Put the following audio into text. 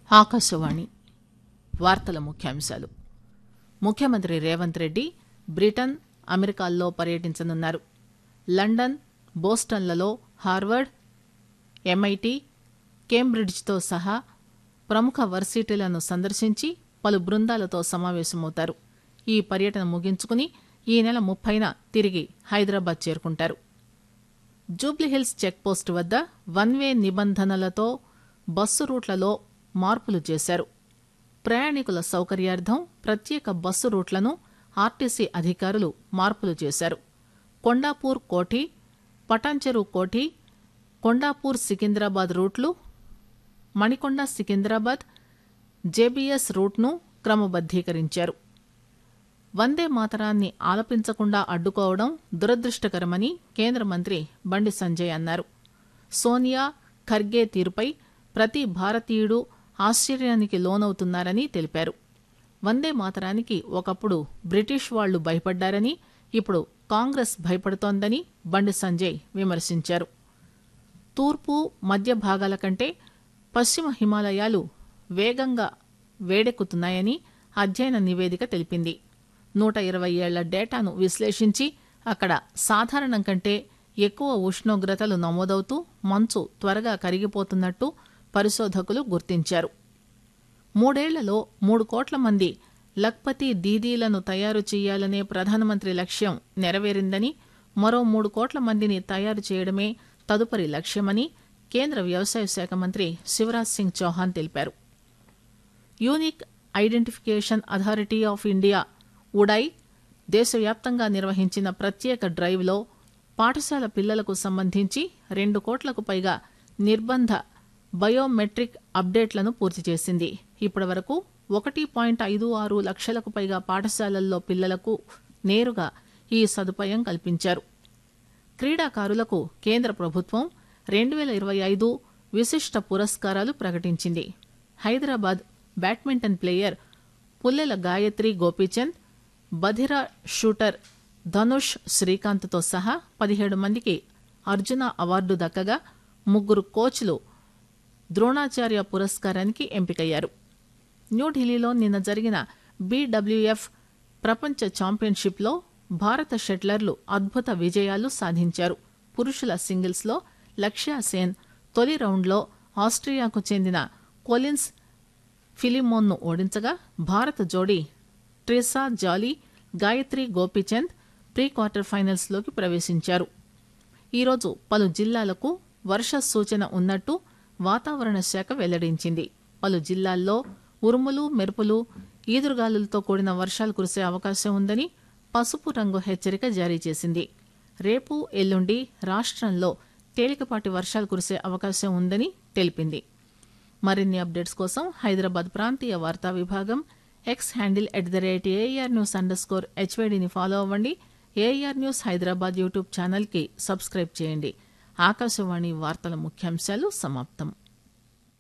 ఆకాశవాణి వార్తల ముఖ్యాంశాలు ముఖ్యమంత్రి రేవంత్ రెడ్డి బ్రిటన్ అమెరికాల్లో పర్యటించనున్నారు లండన్ బోస్టన్లలో హార్వర్డ్ ఎంఐటి కేంబ్రిడ్జ్తో సహా ప్రముఖ వర్సిటీలను సందర్శించి పలు బృందాలతో సమావేశమవుతారు ఈ పర్యటన ముగించుకుని ఈ నెల ముప్పైన తిరిగి హైదరాబాద్ చేరుకుంటారు జూబ్లీహిల్స్ చెక్పోస్టు వద్ద వన్ వే నిబంధనలతో బస్సు రూట్లలో మార్పులు చేశారు ప్రయాణికుల సౌకర్యార్థం ప్రత్యేక బస్సు రూట్లను ఆర్టీసీ అధికారులు మార్పులు చేశారు కొండాపూర్ కోఠి పటాన్చెరు కోఠి కొండాపూర్ సికింద్రాబాద్ రూట్లు మణికొండ సికింద్రాబాద్ జేబీఎస్ రూట్ను క్రమబద్దీకరించారు వందే మాతరాన్ని ఆలపించకుండా అడ్డుకోవడం దురదృష్టకరమని కేంద్ర మంత్రి బండి సంజయ్ అన్నారు సోనియా ఖర్గే తీరుపై ప్రతి భారతీయుడు ఆశ్చర్యానికి లోనవుతున్నారని తెలిపారు వందే మాతరానికి ఒకప్పుడు బ్రిటిష్ వాళ్లు భయపడ్డారని ఇప్పుడు కాంగ్రెస్ భయపడుతోందని బండి సంజయ్ విమర్శించారు తూర్పు మధ్య భాగాల కంటే పశ్చిమ హిమాలయాలు వేగంగా వేడెక్కుతున్నాయని అధ్యయన నివేదిక తెలిపింది నూట ఇరవై ఏళ్ల డేటాను విశ్లేషించి అక్కడ సాధారణం కంటే ఎక్కువ ఉష్ణోగ్రతలు నమోదవుతూ మంచు త్వరగా కరిగిపోతున్నట్టు పరిశోధకులు గుర్తించారు మూడేళ్లలో మూడు కోట్ల మంది లక్పతి దీదీలను తయారు చేయాలనే ప్రధానమంత్రి లక్ష్యం నెరవేరిందని మరో మూడు కోట్ల మందిని తయారు చేయడమే తదుపరి లక్ష్యమని కేంద్ర వ్యవసాయ శాఖ మంత్రి శివరాజ్ సింగ్ చౌహాన్ తెలిపారు unique identification authority of India UIDAI దేశవ్యాప్తంగా నిర్వహించిన ప్రత్యేక డ్రైవ్లో పాఠశాల పిల్లలకు సంబంధించి రెండు కోట్లకు పైగా నిర్బంధ బయోమెట్రిక్ అప్డేట్లను పూర్తి చేసింది ఇప్పటి వరకు ఒకటి పాయింట్ ఐదు ఆరు లక్షలకు పైగా పాఠశాలల్లో పిల్లలకు నేరుగా ఈ సదుపాయం కల్పించారు క్రీడాకారులకు కేంద్ర ప్రభుత్వం రెండు వేల ఇరవై ఐదు విశిష్ట పురస్కారాలు ప్రకటించింది హైదరాబాద్ బ్యాడ్మింటన్ ప్లేయర్ పుల్లెల గాయత్రి గోపీచంద్ బధిరా షూటర్ ధనుష్ శ్రీకాంత్తో సహా పదిహేడు మందికి అర్జున అవార్డు దక్కగా ముగ్గురు కోచ్లు ద్రోణాచార్య పురస్కారానికి ఎంపికయ్యారు న్యూఢిల్లీలో నిన్న జరిగిన బీడబ్ల్యూఎఫ్ ప్రపంచ ఛాంపియన్షిప్లో భారత షెట్లర్లు అద్భుత విజయాలు సాధించారు పురుషుల సింగిల్స్లో లక్ష్య సేన్ తొలి రౌండ్లో ఆస్ట్రియాకు చెందిన కొలిన్స్ ఫిలిమోన్ను ఓడించగా భారత జోడీ ట్రిసా జాలీ గాయత్రి గోపీచంద్ ప్రీ క్వార్టర్ ఫైనల్స్లోకి ప్రవేశించారు ఈరోజు పలు జిల్లాలకు వర్ష సూచన ఉన్నట్టు వాతావరణ శాఖ వెల్లడించింది పలు జిల్లాల్లో ఉరుములు మెరుపులు ఈదురుగాలులతో కూడిన వర్షాలు కురిసే అవకాశం ఉందని పసుపు రంగు హెచ్చరిక జారీ చేసింది రేపు ఎల్లుండి రాష్ట్రంలో తేలికపాటి వర్షాలు కురిసే అవకాశం ఉందని తెలిపింది మరిన్ని అప్డేట్స్ కోసం హైదరాబాద్ ప్రాంతీయ వార్తా విభాగం X handle at the rate AR news under score హెచ్వైడిని ఫాలో అవ్వండి ఏఆర్ న్యూస్ హైదరాబాద్ యూట్యూబ్ ఛానల్కి సబ్స్క్రైబ్ చేయండి ఆకాశవాణి వార్తల ముఖ్యాంశాలు సమాప్తం